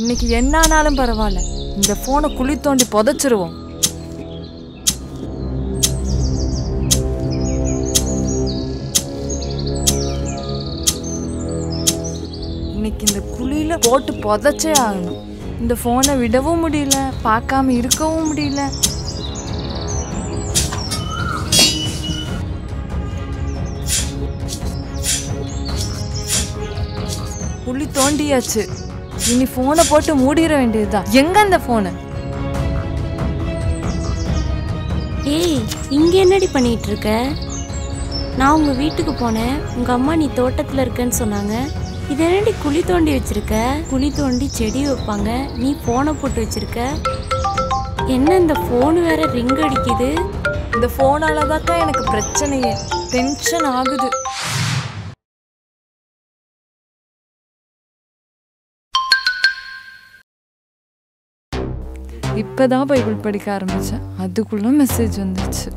இன்னைக்கு என்ன ஆனாலும் பரவாயில்ல இந்த போனை குழி தோண்டி புதைச்சிருவோம் இன்னைக்கு இந்த குழியில போட்டு புதைச்சே ஆகணும் இந்த போனை விடவும் முடியல பார்க்காம இருக்கவும் முடியல குழி தோண்டியாச்சு இனி போனை போட்டு மூடிட வேண்டியதுதான் எங்க அந்த போனு ஏய் இங்க என்னடி பண்ணிட்டு இருக்க நான் உங்க வீட்டுக்கு போனேன் உங்க அம்மா நீ தோட்டத்துல இருக்கேன்னு சொன்னாங்க இது என்னடி குழி தோண்டி வச்சிருக்க குழி தோண்டி செடி வைப்பாங்க நீ போனை போட்டு வச்சிருக்க என்ன இந்த ஃபோன் வேற ரிங் அடிக்குது இந்த போனால தான் எனக்கு பிரச்சனையே டென்ஷன் ஆகுது இப்பதான் பைபிள் படிக்க ஆரம்பிச்சேன் அதுக்குள்ள மெசேஜ் வந்துச்சு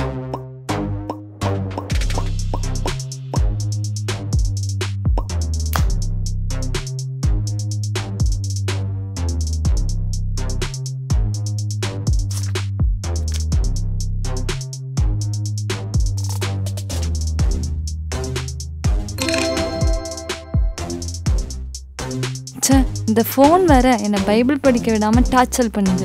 ச்சே இந்த ஃபோன் வேற என்னை பைபிள் படிக்க விடாம டார்ச்சல் பண்ணுது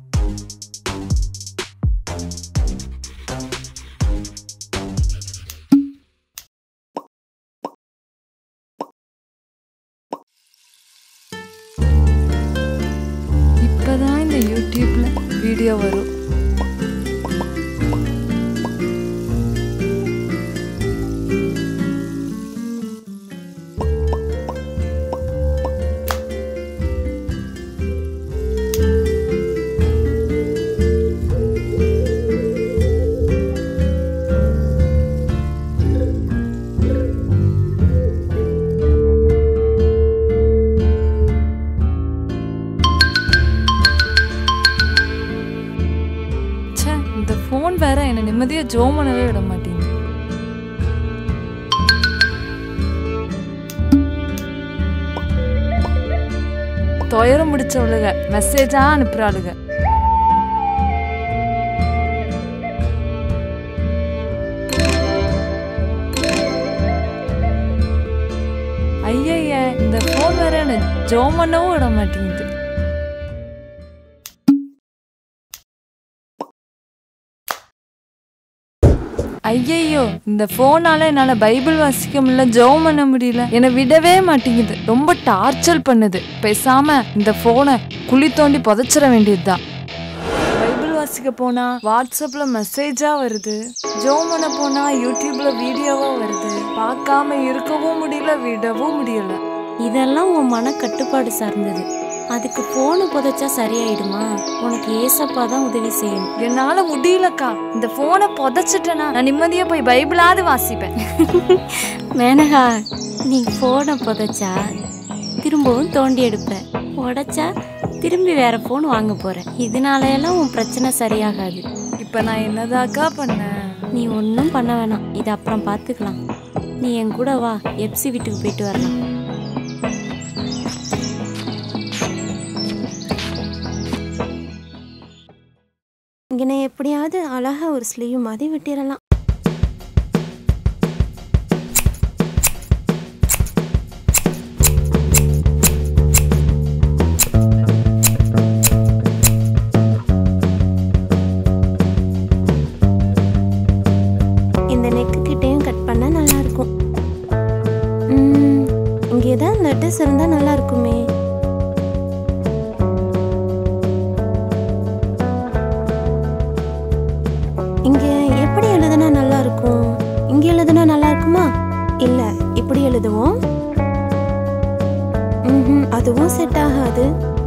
இப்பதான் இந்த யூடியூப்ல வீடியோ வரும் ச்சே இந்த ஃபோன் வேற என்னை நிம்மதியா ஜோம் பண்ணவே விட மாட்டேங்குது துயரம் முடிச்சவளுக மெசேஜா அனுப்புறாளுக ஐயய்ய இந்த ஃபோன் வேற என்னை ஜோம் பண்ணவும் விட மாட்டேங்குது ஐயையோ இந்த போனால என்னால பைபிள் வாசிக்க முடியல ஜெபம் பண்ண முடியல என்னை விடவே மாட்டேங்குது ரொம்ப டார்ச்சர் பண்ணுது பேசாம இந்த போனை குழி தோண்டி புதைச்சிட வேண்டியதுதான் பைபிள் வாசிக்க போனா வாட்ஸ்அப்ல மெசேஜா வருது ஜெபம் பண்ண போனா யூடியூப்ல வீடியோவா வருது பார்க்காம இருக்கவும் முடியல விடவும் முடியல இதெல்லாம் உன் மன கட்டுப்பாடு சார்ந்தது அதுக்கு போனை புதைச்சா சரியாயிடுமா உனக்கு ஏசப்பா தான் உதவி செய்யணும் என்னால முடியலக்கா இந்த போனை புதைச்சிட்டேனா நான் நிம்மதியா போய் பைபிளாவது வாசிப்பேன் மேனகா நீ போனை புதைச்சா திரும்பவும் தோண்டி எடுப்ப உடைச்சா திரும்பி வேற ஃபோன் வாங்க போற இதனால எல்லாம் உன் பிரச்சனை சரியாகாது இப்ப நான் என்னதாக்கா பண்ணேன் நீ ஒன்றும் பண்ண வேணாம் இது அப்புறம் பார்த்துக்கலாம் நீ என் கூட வா எப்சி வீட்டுக்கு போயிட்டு வரலாம் இங்கே எப்படியாவது அழகா ஒரு ஸ்லீவ் மாதிரி விட்டிடலாம் இந்த நெக்கு கிட்டேயும் கட் பண்ணா நல்லா இருக்கும் ம், இங்க ஏதாவது லெட்டர்ஸ் இருந்தா நல்லா இருக்குமே இங்க எப்படி எழுதுனா நல்லா இருக்கும் இங்க எழுதுனா நல்லா இருக்குமா இல்ல இப்படி எழுதுவோம் ம்ஹும், அதுவும் செட் ஆகாது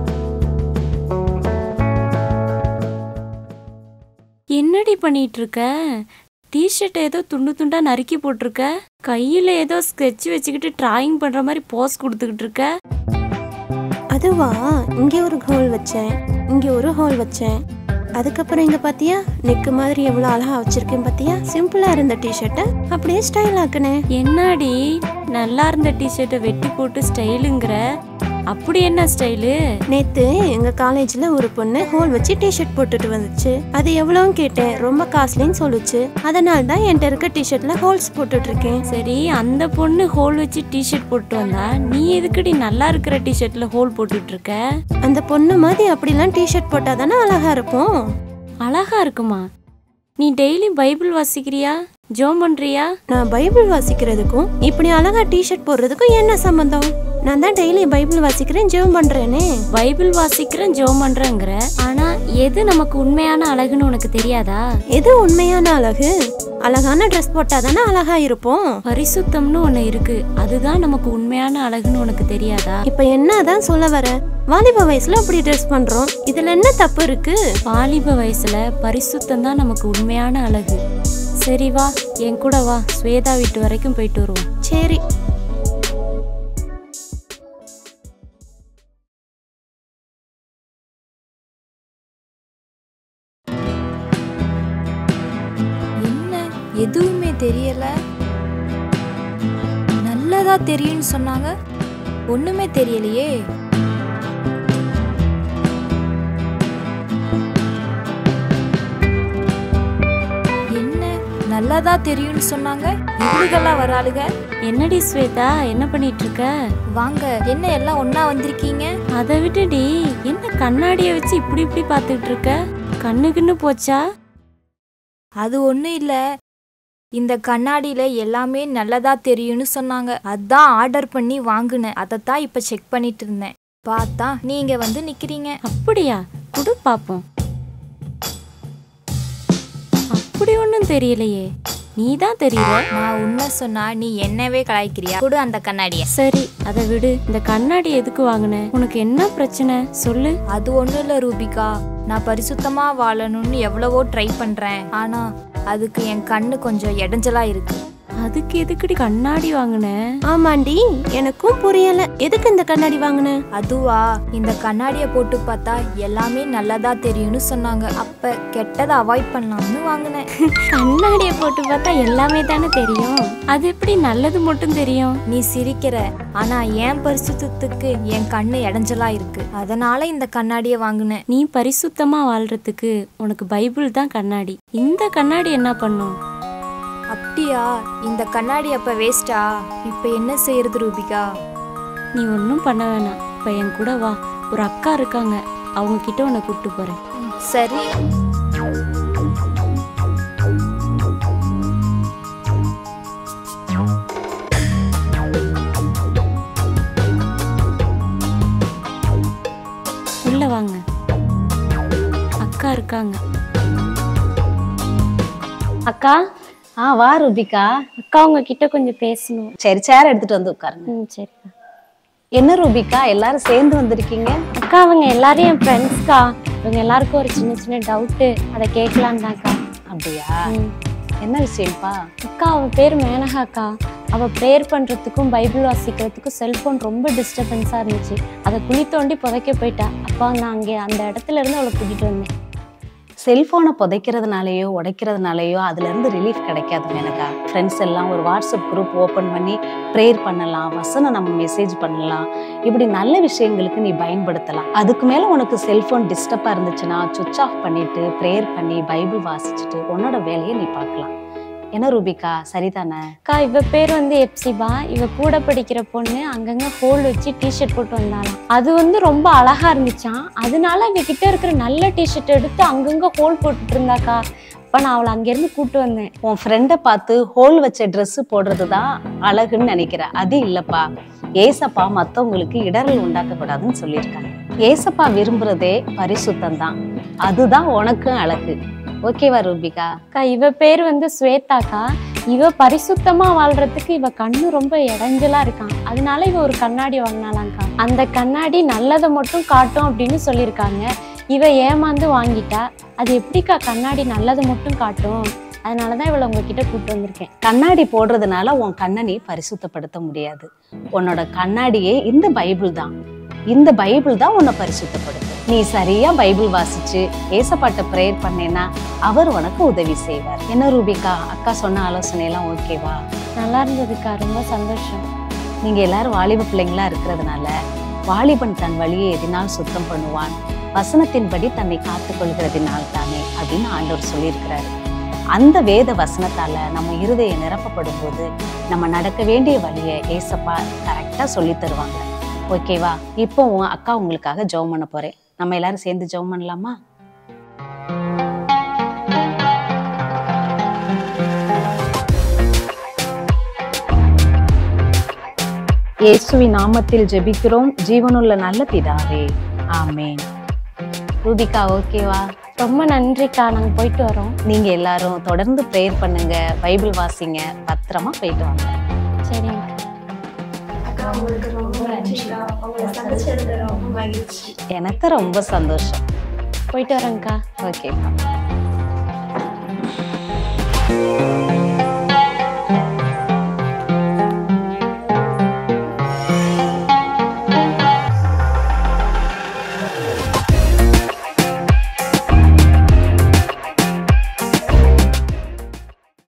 என்னடி பண்ணிட்டு இருக்க டிஷர்ட் ஏதோ துண்டு துண்டா நறுக்கி போட்டிருக்க கையில ஏதோ ஸ்கெட்ச் வச்சுக்கிட்டு டிராயிங் பண்ற மாதிரி போஸ் கொடுத்துக்கிட்டு இருக்க அதுவா இங்க ஒரு ஹோல் வச்சேன் இங்க ஒரு ஹோல் வச்சேன் அதுக்கப்புறம் இங்க பாத்தியா நெக்கு மாதிரி எவ்வளவு அழகா வச்சிருக்கேன் பாத்தியா சிம்பிளா இருந்த டிஷர்ட்டை அப்படியே ஸ்டைல் ஆக்குனேன் என்னடி நல்லா இருந்த டிஷர்ட்டை வெட்டி போட்டு ஸ்டைலுங்கிற அப்படி என்ன ஸ்டைலு நேத்து எங்க காலேஜ்ல ஒரு பொண்ணு ஹோல் வச்சு டிஷர்ட் போட்டுட்டு வந்துச்சு அது எவ்வளவுன்னு கேட்டேன் ரொம்ப காஸ்ட்லின்னு சொல்லுச்சு அதனால தான் என்கிட்ட இருக்க டிஷர்ட்ல ஹோல்ஸ் போட்டுட்டு இருக்கேன் சரி அந்த பொண்ணு ஹோல் வச்சு டிஷர்ட் போட்டு வந்தா நீ எதுக்குடி நல்லா இருக்கிற டிஷர்ட்ல ஹோல் போட்டுட்டு இருக்க அந்த பொண்ணு மாதிரி அப்படிலாம் டிஷர்ட் போட்டா தானே அழகா இருக்கும் அழகா இருக்குமா நீ டெய்லி பைபிள் வாசிக்கிறியா ஜோம் பண்றியா நான் பைபிள் வாசிக்கிறதுக்கும் இப்படி அழகா டிஷர்ட் போடுறதுக்கும் என்ன சம்பந்தம் நான் தான் டெய்லி பைபிள் வாசிக்கிறேன் ஜெபம் பண்றேனே பைபிள் வாசிக்கிறேன் ஜோம் பண்றேங்கிற ஆனா எது நமக்கு உண்மையான அழகுன்னு உனக்கு தெரியாதா எது உண்மையான அழகு அழகான ட்ரெஸ் போட்டா தானே அழகா இருப்போம் பரிசுத்தம்னு ஒண்ணு இருக்கு அதுதான் நமக்கு உண்மையான அழகுன்னு உனக்கு தெரியாதா இப்ப என்னதான் சொல்ல வர வாலிப வயசுல அப்படி ட்ரெஸ் பண்றோம் இதுல என்ன தப்பு இருக்கு வாலிப வயசுல பரிசுத்தம் தான் நமக்கு உண்மையான அழகு சரி வா என் கூட வா ஸ்வேதா வீட்டு வரைக்கும் போயிட்டு வருவோம் சரி என்ன எதுவுமே தெரியல நல்லதா தெரியும்னு சொன்னாங்க ஒண்ணுமே தெரியலையே என்ன நல்லதா தெரியும்னு சொன்னாங்க இவளுகெல்லாம் வராளுக என்னடி ஸ்வேதா என்ன பண்ணிட்டு இருக்க வாங்க என்ன எல்லாம் ஒண்ணா வந்திருக்கீங்க அதை விட்டுடி என்ன கண்ணாடியை வச்சு இப்படி இப்படி பார்த்துட்டு இருக்க கண்ணுக்குன்னு போச்சா அது ஒண்ணும் இல்ல இந்த கண்ணாடியில எல்லாமே நல்லதா தெரியும்னு சொன்னாங்க அதான் ஆர்டர் பண்ணி வாங்குனேன் அதைத்தான் இப்ப செக் பண்ணிட்டு இருந்தேன் பார்த்தா நீங்க வந்து நிக்கிறீங்க அப்படியா குடு பாப்போம் அப்படி ஒன்றும் தெரியலையே நீ தான் தெரியல நான் உண்மை சொன்னா நீ என்னவே கலாய்க்கிறியா கொடு அந்த கண்ணாடிய சரி அதை விடு இந்த கண்ணாடி எதுக்கு வாங்கின உனக்கு என்ன பிரச்சனை சொல்லு அது ஒண்ணும் இல்ல ரூபிகா நான் பரிசுத்தமா வாழணும்னு எவ்வளவோ ட்ரை பண்றேன் ஆனா அதுக்கு என் கண்ணு கொஞ்சம் இடைஞ்சலா இருக்கு அதுக்கு எதுக்குடி கண்ணாடி வாங்கின ஆமாண்டி எனக்கும் புரியல எதுக்கு இந்த கண்ணாடி வாங்கின அதுவா இந்த கண்ணாடிய போட்டு பார்த்தா எல்லாமே நல்லதா தெரியும்னு சொன்னாங்க அப்ப கெட்டதை அவாய்ட் பண்ணலாம்னு வாங்கினேன் கண்ணாடியை போட்டு பார்த்தா எல்லாமே தானே தெரியும் அது எப்படி நல்லது மட்டும் தெரியும் நீ சிரிக்கிற ஆனா என் பரிசுத்தத்துக்கு என் கண்ணு இடைஞ்சலா இருக்கு அதனால இந்த கண்ணாடிய வாங்கினேன் நீ பரிசுத்தமா வாழ்றதுக்கு உனக்கு பைபிள் தான் கண்ணாடி இந்த கண்ணாடி என்ன பண்ணும் அப்படியா இந்த கண்ணாடி அப்ப வேஸ்டா இப்ப என்ன செய்யறது ரூபிகா நீ ஒன்றும் பண்ண வேணாம் இப்போ என் கூட வா ஒரு அக்கா இருக்காங்க அவங்க கிட்ட உன்னை கூப்பிட்டு போறேன் ம், சரி உள்ள வாங்க அக்கா இருக்காங்க அக்கா ஆ வா ரூபிகா அக்கா உங்ககிட்ட கொஞ்சம் பேசணும் சரி சேர் எடுத்துட்டு வந்து உட்காருங்க ம் சரிக்கா என்ன ரூபிகா எல்லாரும் சேர்ந்து வந்திருக்கீங்க அக்கா அவங்க எல்லாரும் என் ஃப்ரெண்ட்ஸ்க்கா இவங்க எல்லாருக்கும் ஒரு சின்ன சின்ன டவுட்டு அதை கேட்கலான் தான்க்கா அப்படியா ம். என்ன விஷயம்ப்பா அக்கா அவ பேர் மேனகா அக்கா அவ ப்ரேயர் பண்றதுக்கும் பைபிள் வாசிக்கிறதுக்கும் செல்போன் ரொம்ப டிஸ்டர்பன்ஸா இருந்துச்சு அதை குழி தோண்டி புதைக்க போயிட்டா அப்பா நான் அங்கே அந்த இடத்துல இருந்து அவளை கூட்டிட்டு வந்தேன் செல்போனை புதைக்கிறதுனாலயோ உடைக்கிறதுனாலயோ அதுல இருந்து ரிலீஃப் கிடைக்காது எனக்கா ஃப்ரெண்ட்ஸ் எல்லாம் ஒரு வாட்ஸ்அப் குரூப் ஓபன் பண்ணி ப்ரேயர் பண்ணலாம் வசனம் நம்ம மெசேஜ் பண்ணலாம் இப்படி நல்ல விஷயங்களுக்கு நீ பயன்படுத்தலாம் அதுக்கு மேல உனக்கு செல்போன் டிஸ்டர்பா இருந்துச்சுன்னா சுவிச் ஆஃப் பண்ணிட்டு ப்ரேயர் பண்ணி பைபிள் வாசிச்சுட்டு உன்னோட வேலையை நீ பார்க்கலாம் என்ன ரூபிகா சரிதானே அக்கா இவ பேர் வந்து எப்சிபா இவ கூட படிக்கிற பொண்ணு அங்கங்க ஹோல் வச்சு டிஷர்ட் போட்டு வந்தாலாம் அது வந்து ரொம்ப அழகா இருந்துச்சாம் அதனால இவ கிட்ட இருக்கிற நல்ல டிஷர்ட் எடுத்து அங்கங்க ஹோல் போட்டுட்டு இருந்தாக்கா அப்ப நான் அவளை அங்கிருந்து கூட்டு வந்தேன் உன் ஃப்ரெண்டை பார்த்து ஹோல் வச்ச Dress போடுறது தான் அழகுன்னு நினைக்கிற அது இல்லப்பா ஏசப்பா மத்தவங்களுக்கு இடரல் உண்டாக்க கூடாதுன்னு சொல்லியிருக்காங்க ஏசப்பா விரும்புறதே பரிசுத்தம் தான் அதுதான் உனக்கும் அழகு ஓகேவா ரூபிகா அக்கா இவ பேர் வந்து ஸ்வேதாக்கா இவ பரிசுத்தமா வாழ்றதுக்கு இவ கண்ணு ரொம்ப இடைஞ்சலா இருக்கான் அதனால இவ ஒரு கண்ணாடி வாங்கினாலாங்க்கா அந்த கண்ணாடி நல்லதை மட்டும் காட்டும் அப்படின்னு சொல்லியிருக்காங்க இவ ஏமாந்து வாங்கிட்டா அது எப்படிக்கா கண்ணாடி நல்லதை மட்டும் காட்டும் அதனாலதான் இவளை உங்ககிட்ட கூப்பிட்டு வந்திருக்கேன் கண்ணாடி போடுறதுனால உன் கண்ணை நீ பரிசுத்தப்படுத்த முடியாது உன்னோட கண்ணாடியே இந்த பைபிள் தான் இந்த பைபிள் தான் உன்னை பரிசுத்தப்படுத்தும் நீ சரியா பைபிள் வாசிச்சு ஏசப்பாட்ட ப்ரேயர் பண்ணேன்னா அவர் உனக்கு உதவி செய்வார் என்ன ரூபிகா அக்கா சொன்ன ஆலோசனை எல்லாம் ஓகேவா நல்லா இருந்ததுக்கா ரொம்ப சந்தோஷம் நீங்க எல்லாரும் வாலிப பிள்ளைங்களா இருக்கிறதுனால வாலிபன் தன் வழியை எதினால் சுத்தம் பண்ணுவான் வசனத்தின்படி தன்னை காத்துக்கொள்கிறதினால் தானே அப்படின்னு ஆண்டவர் சொல்லியிருக்கிறாரு அந்த வேத வசனத்தால நம்ம இருதயம் நிரப்பப்படும் போது நம்ம நடக்க வேண்டிய வழியை ஏசப்பா கரெக்டா சொல்லி தருவாங்க ஓகேவா இப்போ உன் அக்கா உங்களுக்காக ஜெபம் பண்ண போறேன் நம்ம எல்லாரும் சேர்ந்து ஜெபம் பண்ணலாமா இயேசுவின் நாமத்தில் ஜெபிக்கிறோம் ஜீவனுள்ள நல்ல பிதாவே ஆமென் ரூபிகா ஓகேவா ரொம்ப நன்றிக்கா நாங்கள் போயிட்டு வரோம் நீங்க எல்லாரும் தொடர்ந்து ப்ரேயர் பண்ணுங்க பைபிள் வாசிங்க பத்திரமா போயிட்டு வாங்க சரிங்க எனக்கு ரொம்ப சந்தோஷம் போயிட்டு வரோங்க்கா ஓகேப்பா